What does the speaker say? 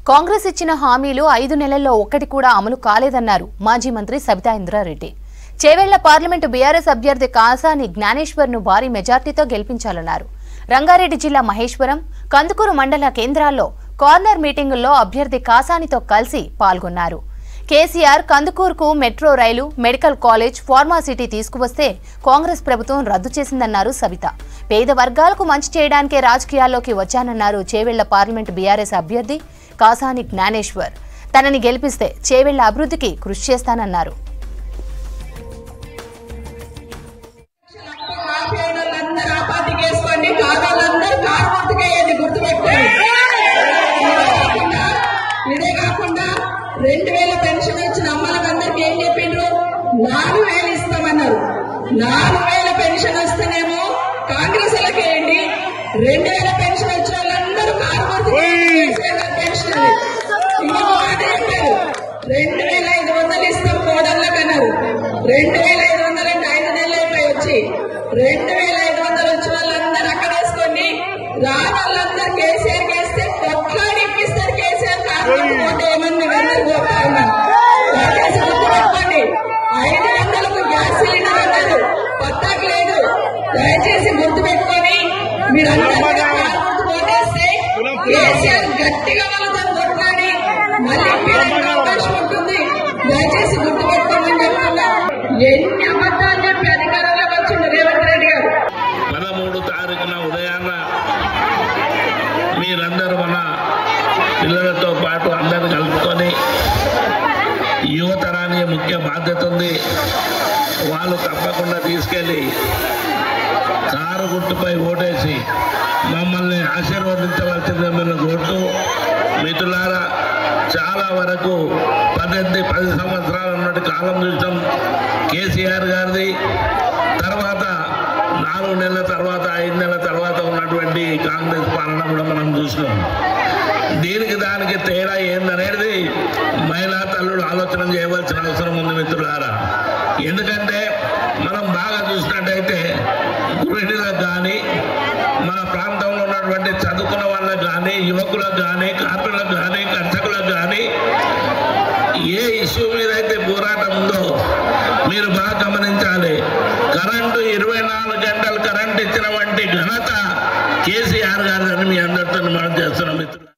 కాంగ్రెస్ ఇచ్చిన హామీలు ఐదు నెలల్లో ఒక్కటి కూడా అమలు కాలేదన్నారు మాజీ మంత్రి సబితా ఇంద్రారెడ్డి చేవెళ్ల పార్లమెంటు బీఆర్ఎస్ అభ్యర్థి కాసాని జ్ఞానేశ్వర్ ను భారీ మెజార్టీతో గెలిపించాలన్నారు రంగారెడ్డి జిల్లా మహేశ్వరం కందుకూరు మండల కేంద్రాల్లో కార్నర్ మీటింగుల్లో అభ్యర్థి కాసానితో కలిసి పాల్గొన్నారు కేసీఆర్ కందుకూరుకు metro rail medical college pharma city తీసుకువస్తే కాంగ్రెస్ ప్రభుత్వం రద్దు చేసిందన్నారు సవిత పేద వర్గాలకు మంచి చేయడానికే రాజకీయాల్లోకి వచ్చానన్నారు చేవెళ్ల పార్లమెంటు బీఆర్ఎస్ అభ్యర్థి కాసాని జ్ఞానేశ్వర్ తనని గెలిపిస్తే చేవెళ్ల అభివృద్ధికి కృషి చేస్తానన్నారు మాఫియాలందరూ ఆ పార్టీకి వేసుకోండి కాదాలందరూ కారు గుర్తుకేయండి గుర్తుపెట్టుకోండి ఇదే కాకుండా రెండు వేల పెన్షన్ వచ్చిన అమ్మలకందరికి ఏం చెప్పిండ్రు నాలుగు వేలు ఇస్తామన్నారు నాలుగు వేల పెన్షన్ వస్తేనేమో కాంగ్రెస్ వాళ్ళకి వేయండి రెండు వేల పెన్షన్ వచ్చిన వాళ్ళందరూ కారు గుర్తుకేయండి పెన్షన్ అది. ఇంకొక మాట చెప్పారు రెండు వేల ఐదు వందలు ఇస్తాం కోడళ్ళకి అన్నారు రెండు వేల ఐదు వందలు అంటే ఐదు నెలలు అయిపోయి వచ్చి రెండు వేల ఐదు వందలు వచ్చిన వాళ్ళందరూ అక్కడ వేసుకోండి రాని వాళ్ళందరూ కేసీఆర్ వేస్తే కొట్లాడి ఇప్పిస్తారు కేసీఆర్ కాకపోతే ఓటు ఏమని అందరూ కోరుతా ఉన్నాను దయచేసి గుర్తుపెట్టుకోండి ఐదు వందలకు గ్యాస్ సిలిండర్ అన్నారు పత్తాకు లేదు దయచేసి గుర్తుపెట్టుకొని మీరందరూ కూడా కారు గుర్తు ఓటేస్తే కేసీఆర్ గట్టిగా వాళ్ళతో కొట్లాడి మళ్ళీ ఇప్పించడానికి అవకాశం ఉంటుంది దయచేసి గుర్తుపెట్టుకోమని చెప్తున్నా ఎన్ని అబద్ధాలు చెప్పి అధికారంలోకి వచ్చిండు రేవంత్ రెడ్డి గారు పదమూడు తారీఖున ఉదయాన్న మీరందరూ మన పిల్లలతో పాటు అందరు కలుపుకొని యువతరానికి ముఖ్య బాధ్యత ఉంది వాళ్ళు తప్పకుండా తీసుకెళ్ళి కారు గుర్తుపై ఓటేసి మమ్మల్ని ఆశీర్వదించవలసిందే మేము కోరుతూ మిత్రులారా చాలా వరకు పద్దెనిమిది పది సంవత్సరాలు ఉన్నట్టు కాలం చూసాం కేసీఆర్ గారిది తర్వాత నాలుగు నెలల తర్వాత ఐదు నెలల తర్వాత ఉన్నటువంటి కాంగ్రెస్ పాలన కూడా మనం చూసినాం దీనికి దానికి తేడా ఏందనేది మహిళా తల్లులు ఆలోచన చేయవలసిన అవసరం ఉంది మిత్రులారా ఎందుకంటే మనం బాగా చూసినట్టయితే గృహిణులకు కానీ మన ప్రాంతంలో ఉన్నటువంటి చదువుకున్న వాళ్ళకు కానీ యువకులకు కానీ కార్మికులకు కానీ కర్షకులకు కానీ ఏ ఇష్యూ మీద అయితే పోరాటం ఉందో మీరు బాగా గమనించాలి కరెంటు ఇరవై నాలుగు గంటలు కరెంట్ ఇచ్చిన వంటి ఘనత కేసీఆర్ గారిని మీ అందరితో మనం చేస్తున్నాం మిత్రులు